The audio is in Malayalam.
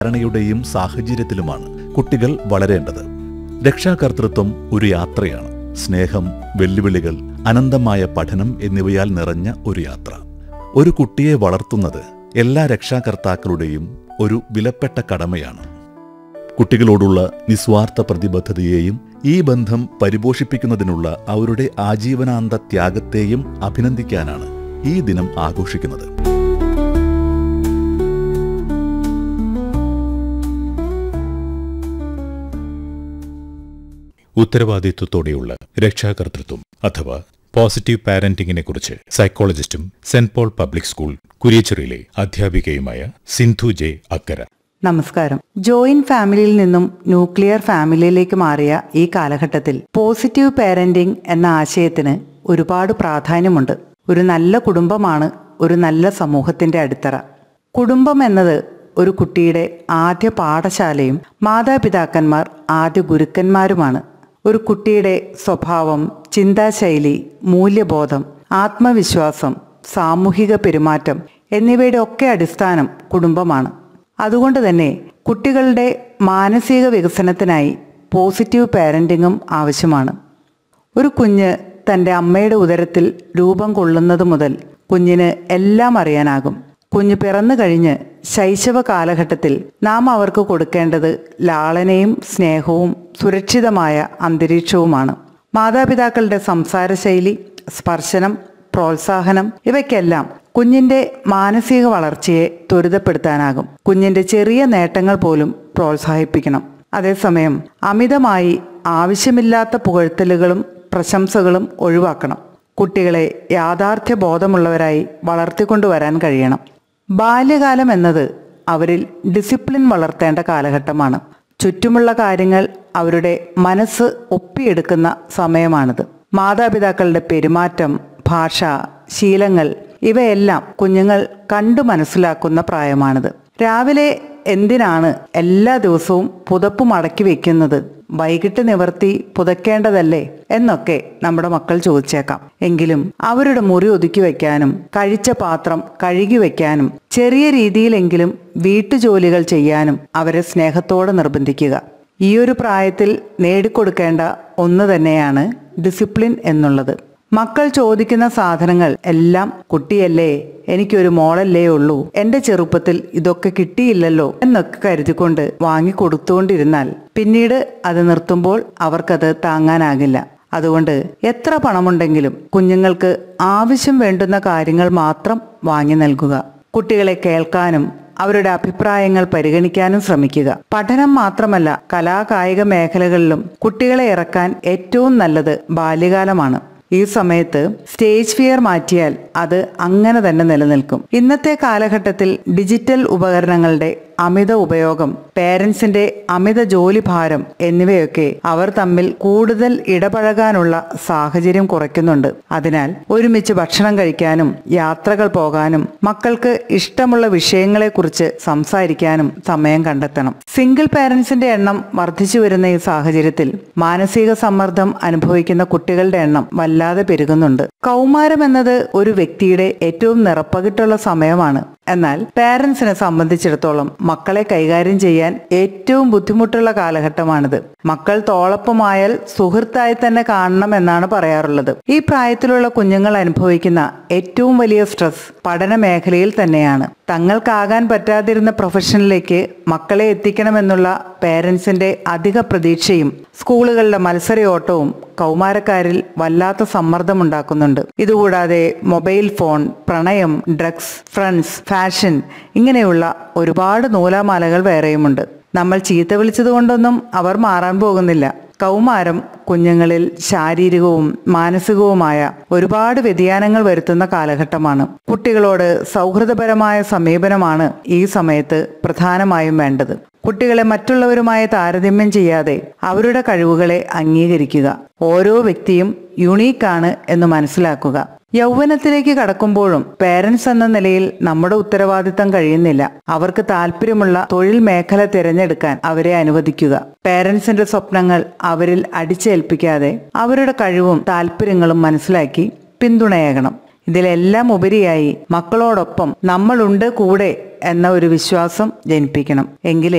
ധാരണയുടെയും സാഹചര്യത്തിലുമാണ് കുട്ടികൾ വളരേണ്ടത് രക്ഷാകർതൃത്വം ഒരു യാത്രയാണ് സ്നേഹം വെല്ലുവിളികൾ അനന്തമായ പഠനം എന്നിവയാൽ നിറഞ്ഞ ഒരു യാത്ര ഒരു കുട്ടിയെ വളർത്തുന്നത് എല്ലാ രക്ഷാകർത്താക്കളുടെയും ഒരു വിലപ്പെട്ട കടമയാണ് കുട്ടികളോടുള്ള നിസ്വാർത്ഥ പ്രതിബദ്ധതയെയും ഈ ബന്ധം പരിപോഷിപ്പിക്കുന്നതിനുള്ള അവരുടെ ആജീവനാന്ത ത്യാഗത്തെയും അഭിനന്ദിക്കാനാണ് ഈ ദിനം ആഘോഷിക്കുന്നത് ഉത്തരവാദിത്വത്തോടെയുള്ള രക്ഷാകർതൃത്വം അഥവാ പോസിറ്റീവ് പാരന്റിംഗിനെ കുറിച്ച് സൈക്കോളജിസ്റ്റും സെന്റ് പോൾ പബ്ലിക് സ്കൂൾ കുരിയച്ചിറയിലെ അധ്യാപികയുമായ സിന്ധു ജെ അക്കര നമസ്കാരം ജോയിന്റ് ഫാമിലിയിൽ നിന്നും ന്യൂക്ലിയർ ഫാമിലിയിലേക്ക് മാറിയ ഈ കാലഘട്ടത്തിൽ പോസിറ്റീവ് പാരന്റിംഗ് എന്ന ആശയത്തിന് ഒരുപാട് പ്രാധാന്യമുണ്ട് ഒരു നല്ല കുടുംബമാണ് ഒരു നല്ല സമൂഹത്തിന്റെ അടിത്തറ കുടുംബം എന്നത് ഒരു കുട്ടിയുടെ ആദ്യ പാഠശാലയും മാതാപിതാക്കന്മാർ ആദ്യ ഗുരുക്കന്മാരുമാണ് ഒരു കുട്ടിയുടെ സ്വഭാവം ചിന്താശൈലി മൂല്യബോധം ആത്മവിശ്വാസം സാമൂഹിക പെരുമാറ്റം എന്നിവയുടെ ഒക്കെ അടിസ്ഥാനം കുടുംബമാണ് അതുകൊണ്ട് തന്നെ കുട്ടികളുടെ മാനസിക വികസനത്തിനായി പോസിറ്റീവ് പാരന്റിങ്ങും ആവശ്യമാണ് ഒരു കുഞ്ഞ് തൻ്റെ അമ്മയുടെ ഉദരത്തിൽ രൂപം കൊള്ളുന്നത് മുതൽ കുഞ്ഞിന് എല്ലാം അറിയാനാകും കുഞ്ഞ് പിറന്നു കഴിഞ്ഞ് ശൈശവ കാലഘട്ടത്തിൽ നാം അവർക്ക് കൊടുക്കേണ്ടത് ലാളനയും സ്നേഹവും സുരക്ഷിതമായ അന്തരീക്ഷവുമാണ് മാതാപിതാക്കളുടെ സംസാരശൈലി സ്പർശനം പ്രോത്സാഹനം ഇവയ്ക്കെല്ലാം കുഞ്ഞിന്റെ മാനസിക വളർച്ചയെ ത്വരിതപ്പെടുത്താനാകും കുഞ്ഞിന്റെ ചെറിയ നേട്ടങ്ങൾ പോലും പ്രോത്സാഹിപ്പിക്കണം അതേസമയം അമിതമായി ആവശ്യമില്ലാത്ത പുകഴ്ത്തലുകളും പ്രശംസകളും ഒഴിവാക്കണം കുട്ടികളെ യാഥാർത്ഥ്യ ബോധമുള്ളവരായി വളർത്തിക്കൊണ്ടുവരാൻ കഴിയണം ബാല്യകാലം എന്നത് അവരിൽ ഡിസിപ്ലിൻ വളർത്തേണ്ട കാലഘട്ടമാണ് ചുറ്റുമുള്ള കാര്യങ്ങൾ അവരുടെ മനസ്സ് ഒപ്പിയെടുക്കുന്ന സമയമാണിത് മാതാപിതാക്കളുടെ പെരുമാറ്റം ഭാഷ ശീലങ്ങൾ ഇവയെല്ലാം കുഞ്ഞുങ്ങൾ കണ്ടു മനസ്സിലാക്കുന്ന പ്രായമാണിത് രാവിലെ എന്തിനാണ് എല്ലാ ദിവസവും പുതപ്പ് മടക്കി വെക്കുന്നത് വൈകിട്ട് നിവർത്തി പുതയ്ക്കേണ്ടതല്ലേ എന്നൊക്കെ നമ്മുടെ മക്കൾ ചോദിച്ചേക്കാം എങ്കിലും അവരുടെ മുറി ഒതുക്കി വെക്കാനും കഴിച്ച പാത്രം കഴുകി വെക്കാനും ചെറിയ രീതിയിലെങ്കിലും വീട്ടുജോലികൾ ചെയ്യാനും അവരെ സ്നേഹത്തോടെ നിർബന്ധിക്കുക ഈ ഒരു പ്രായത്തിൽ നേടിക്കൊടുക്കേണ്ട ഒന്ന് തന്നെയാണ് ഡിസിപ്ലിൻ എന്നുള്ളത് മക്കൾ ചോദിക്കുന്ന സാധനങ്ങൾ എല്ലാം കുട്ടിയല്ലേ എനിക്കൊരു മോളല്ലേ ഉള്ളൂ എന്റെ ചെറുപ്പത്തിൽ ഇതൊക്കെ കിട്ടിയില്ലല്ലോ എന്നൊക്കെ കരുതിക്കൊണ്ട് വാങ്ങി കൊടുത്തുകൊണ്ടിരുന്നാൽ പിന്നീട് അത് നിർത്തുമ്പോൾ അവർക്കത് താങ്ങാനാകില്ല അതുകൊണ്ട് എത്ര പണമുണ്ടെങ്കിലും കുഞ്ഞുങ്ങൾക്ക് ആവശ്യം വേണ്ടുന്ന കാര്യങ്ങൾ മാത്രം വാങ്ങി നൽകുക കുട്ടികളെ കേൾക്കാനും അവരുടെ അഭിപ്രായങ്ങൾ പരിഗണിക്കാനും ശ്രമിക്കുക പഠനം മാത്രമല്ല കലാകായിക മേഖലകളിലും കുട്ടികളെ ഇറക്കാൻ ഏറ്റവും നല്ലത് ബാല്യകാലമാണ് ഈ സമയത്ത് സ്റ്റേജ് ഫിയർ മാറ്റിയാൽ അത് അങ്ങനെ തന്നെ നിലനിൽക്കും ഇന്നത്തെ കാലഘട്ടത്തിൽ ഡിജിറ്റൽ ഉപകരണങ്ങളുടെ അമിത ഉപയോഗം പേരൻസിന്റെ അമിത ജോലി ഭാരം എന്നിവയൊക്കെ അവർ തമ്മിൽ കൂടുതൽ ഇടപഴകാനുള്ള സാഹചര്യം കുറയ്ക്കുന്നുണ്ട് അതിനാൽ ഒരുമിച്ച് ഭക്ഷണം കഴിക്കാനും യാത്രകൾ പോകാനും മക്കൾക്ക് ഇഷ്ടമുള്ള വിഷയങ്ങളെക്കുറിച്ച് സംസാരിക്കാനും സമയം കണ്ടെത്തണം സിംഗിൾ പാരൻസിന്റെ എണ്ണം വർദ്ധിച്ചു വരുന്ന ഈ സാഹചര്യത്തിൽ മാനസിക സമ്മർദ്ദം അനുഭവിക്കുന്ന കുട്ടികളുടെ എണ്ണം വല്ലാതെ പെരുകുന്നുണ്ട് കൗമാരം എന്നത് ഒരു വ്യക്തിയുടെ ഏറ്റവും നിറപ്പകിട്ടുള്ള സമയമാണ് എന്നാൽ പാരൻസിനെ സംബന്ധിച്ചിടത്തോളം മക്കളെ കൈകാര്യം ചെയ്യാൻ ഏറ്റവും ബുദ്ധിമുട്ടുള്ള കാലഘട്ടമാണിത് മക്കൾ തോളൊപ്പമായാൽ സുഹൃത്തായി തന്നെ കാണണം എന്നാണ് പറയാറുള്ളത് ഈ പ്രായത്തിലുള്ള കുഞ്ഞുങ്ങൾ അനുഭവിക്കുന്ന ഏറ്റവും വലിയ സ്ട്രെസ് പഠന മേഖലയിൽ തന്നെയാണ് തങ്ങൾക്കാകാൻ പറ്റാതിരുന്ന പ്രൊഫഷനിലേക്ക് മക്കളെ എത്തിക്കണമെന്നുള്ള പേരൻസിന്റെ അധിക പ്രതീക്ഷയും സ്കൂളുകളുടെ മത്സരയോട്ടവും കൗമാരക്കാരിൽ വല്ലാത്ത സമ്മർദ്ദമുണ്ടാക്കുന്നുണ്ട് ഇതുകൂടാതെ മൊബൈൽ ഫോൺ പ്രണയം ഡ്രഗ്സ് ഫ്രണ്ട്സ് ഫാഷൻ ഇങ്ങനെയുള്ള ഒരുപാട് നൂലാമാലകൾ വേറെയുമുണ്ട് നമ്മൾ ചീത്ത വിളിച്ചതുകൊണ്ടൊന്നും അവർ മാറാൻ പോകുന്നില്ല കൗമാരം കുഞ്ഞുങ്ങളിൽ ശാരീരികവും മാനസികവുമായ ഒരുപാട് വ്യതിയാനങ്ങൾ വരുത്തുന്ന കാലഘട്ടമാണ് കുട്ടികളോട് സൗഹൃദപരമായ സമീപനമാണ് ഈ സമയത്ത് പ്രധാനമായും വേണ്ടത് കുട്ടികളെ മറ്റുള്ളവരുമായി താരതമ്യം ചെയ്യാതെ അവരുടെ കഴിവുകളെ അംഗീകരിക്കുക ഓരോ വ്യക്തിയും യുണീക്കാണ് എന്ന് മനസ്സിലാക്കുക യൗവനത്തിലേക്ക് കടക്കുമ്പോഴും പേരൻസ് എന്ന നിലയിൽ നമ്മുടെ ഉത്തരവാദിത്തം കഴിയുന്നില്ല അവർക്ക് താല്പര്യമുള്ള തൊഴിൽ മേഖല തിരഞ്ഞെടുക്കാൻ അവരെ അനുവദിക്കുക പേരൻസിന്റെ സ്വപ്നങ്ങൾ അവരിൽ അടിച്ചേൽപ്പിക്കാതെ അവരുടെ കഴിവും താല്പര്യങ്ങളും മനസ്സിലാക്കി പിന്തുണയേകണം ഇതിലെല്ലാം ഉപരിയായി മക്കളോടൊപ്പം നമ്മളുണ്ട് കൂടെ എന്ന ഒരു വിശ്വാസം ജനിപ്പിക്കണം എങ്കിലേ